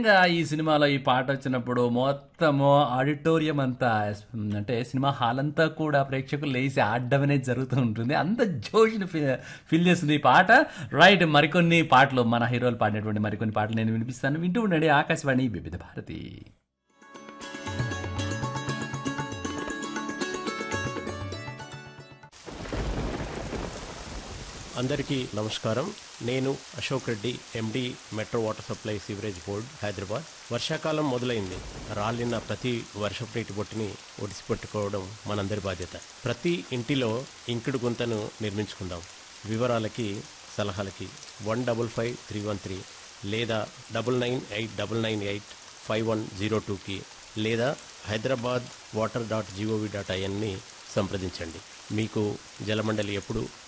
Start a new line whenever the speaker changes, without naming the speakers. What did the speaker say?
నిజంగా ఈ సినిమాలో ఈ పాట వచ్చినప్పుడు మొత్తము ఆడిటోరియం అంతా అంటే సినిమా హాల్ అంతా కూడా ప్రేక్షకులు లేచి ఆడడం అనేది జరుగుతూ ఉంటుంది అంత జోష్ని ఫిల్ చేస్తుంది ఈ పాట రైట్ మరికొన్ని పాటలు మన హీరోలు పాడినటువంటి మరికొన్ని పాటలు నేను వినిపిస్తాను వింటూ ఉండండి ఆకాశవాణి వివిధ భారతి
అందరికీ నమస్కారం నేను Ashok Reddy M D metro water supply sewerage board Hyderabad వర్షాకాలం మొదలైంది రాలిన ప్రతి వర్షపు నీటి బొట్టుని ఒడిసిపెట్టుకోవడం మనందరి బాధ్యత ప్రతి ఇంటిలో ఇంకుడు గుంతను నిర్మించుకుందాం వివరాలకి సలహాలకి one double five three one three లేదా double nine eight double nine eight five one zero టూకి లేదా Hyderabad water dot G O V dot ఐఎన్ని సంప్రదించండి మీకు జలమండలి ఎప్పుడు